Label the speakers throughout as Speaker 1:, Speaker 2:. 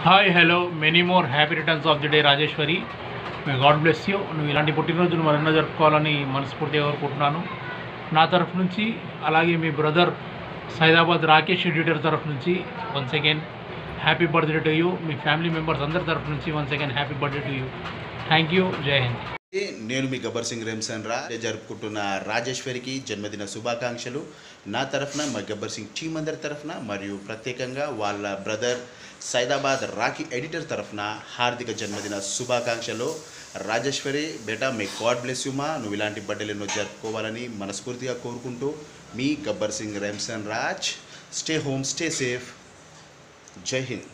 Speaker 1: Hi hello many more happy returns of the day Rajeshwari may God bless you నువ్వు ఇలాంటి పుట్టినరోజును మరెన్నో జరుపుకోవాలని మనస్ఫూర్తిగా కోరుకుంటున్నాను నా తరఫు నుంచి అలాగే మీ బ్రదర్ సైదాబాద్ రాకేష్ ఎడిటర్ తరఫు నుంచి once again happy birthday to you మీ ఫ్యామిలీ మెంబర్స్ అందరి తరఫు నుంచి once again happy birthday to you thank you Jai Hind
Speaker 2: నేను మీ గబ్బర్ సింగ్ రేమ్సన్ రా జరుపుకుంటున్న రాజేశ్వరికి జన్మదిన శుభాకాంక్షలు నా తరఫున మా గబ్బర్ సింగ్ టీం అందరి తరఫున మరియు ప్రత్యేకంగా వాళ్ళ బ్రదర్ సైదాబాద్ రాకీ ఎడిటర్ తరఫున హార్దిక జన్మదిన శుభాకాంక్షలు రాజేశ్వరి బేటా మే గాడ్ బ్లెస్ యు మా నువ్వు ఇలాంటి బర్త్డేలు ఎన్నో జరుపుకోవాలని మనస్ఫూర్తిగా కోరుకుంటూ మీ గబ్బర్ సింగ్ రేమ్సన్ Raj stay home stay safe Jai Hind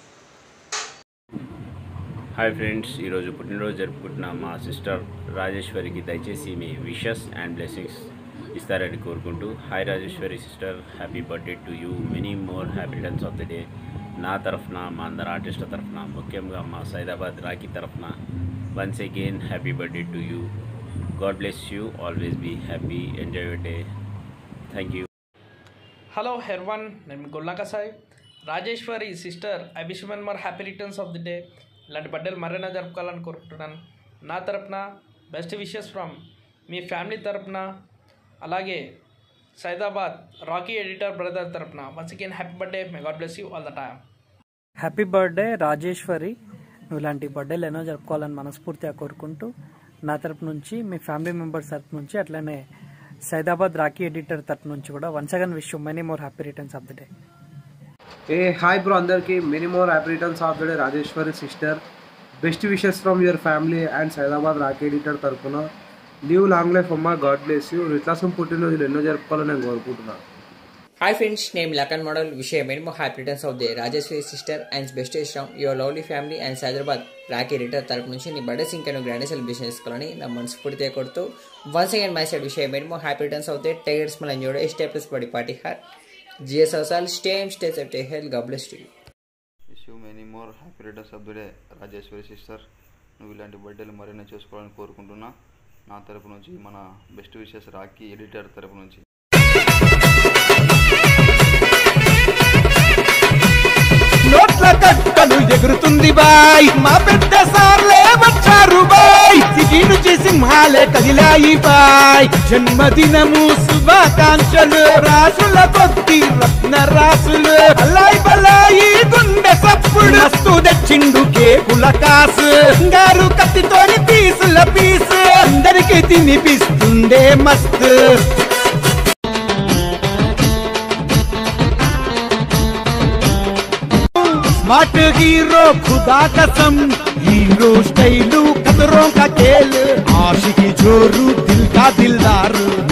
Speaker 3: hi friends ఈరోజు పుట్టినరోజు జరుపుకుంటున్న మా సిస్టర్ రాజేశ్వరికి దయచేసి మీ విషెస్ అండ్ బ్లెస్సింగ్స్ ఇస్తారని కోరుకుంటూ hi Rajeshwari sister happy birthday to you many more happy returns of the day నా తరఫున మా అందరు ఆర్టిస్టుల తరఫున ముఖ్యంగా మా సైదాబాద్ రాఖీ తరఫున once again happy birthday to you God bless you always be happy enjoy your day thank you
Speaker 4: hello హెర్వన్ నేను గొల్లాక Sai Rajeshwari sister I wish one more happy returns of the day ఇలాంటి బర్త్డేలు మరైనా జరుపుకోవాలని కోరుకుంటున్నాను నా తరపున బెస్ట్ విషెస్ ఫ్రమ్ మీ ఫ్యామిలీ తరపున అలాగే సైదాబాద్ రాకీ ఎడిటర్ బ్రదర్ తరపున once again happy birthday may God bless you all the time
Speaker 5: happy birthday Rajeshwari నువ్వు ఇలాంటి బర్త్డేలు ఎన్నో జరుపుకోవాలని మనస్ఫూర్తిగా కోరుకుంటూ నా తరపు నుంచి మీ ఫ్యామిలీ మెంబర్స్ తరపు నుంచి అట్లనే సైదాబాద్ రాకీ ఎడిటర్ తరపు నుంచి కూడా once again wish many more happy returns of the day
Speaker 6: hey hi bro అందరికి many more happy returns of the day Rajeshwari sister best wishes from your family and Saidabad రాకే editor తరఫున live long life అమ్మ God bless you విట్లాసం పుట్టినరోజులు ఎన్నో జరుపుకోవాలని నేను కోరుకుంటున్నాను
Speaker 7: Hi friends, name Lakan Model. Wish you many more happy returns of the Rajeshwari sister and best days from your lovely family and Hyderabad Rocky రిటర్ తరపు నుంచి నీ బర్త్డే సింక్ నువ్వు గ్రాండ్ సెలబ్రేషన్ చేసుకోవాలని నా మనస్ఫూర్తిగా కొడుతూ వన్స్ అగైన్ మై సైడ్ విషయం many more happy returns of the టైగర్స్ మన ఎంజోడ్ స్టే ప్లస్ బడి పార్టీ హార్ జిఎస్ అవసాల్ స్టేమ్ stay safety health God bless to
Speaker 8: wish you many more happy returns of the day Rajeshwari sister నువ్వు ఇలాంటి బర్త్డేలు మరెన్నో చేసుకోవాలని కోరుకుంటున్నా నా తరపు నుంచి మన బెస్ట్ విషెస్ రాకీ ఎడిటర్ తరపు నుంచి
Speaker 9: నోట్ల కట్టలు ఎగురుతుంది బాయ్ మా పెద్ద సార్లే వచ్చారు బాయ్ సిటీ సింహాలే కదిలాయి బాయ్ జన్మదినము శుభాకాంక్షలు రాసుల కొద్ది రత్న రాసులు బలాయి బలాయి గుండె సప్పుడు మస్తు తెచ్చిండు కేకుల కాసు గారు కత్తితోని పీసుల పీసు అందరికి తినిపిస్తుండే మస్తు स्मार्ट हीरो खुदा कसम हीरो स्टाइलू कदरों का खेल आशिकी जोरू दिल का दिलदार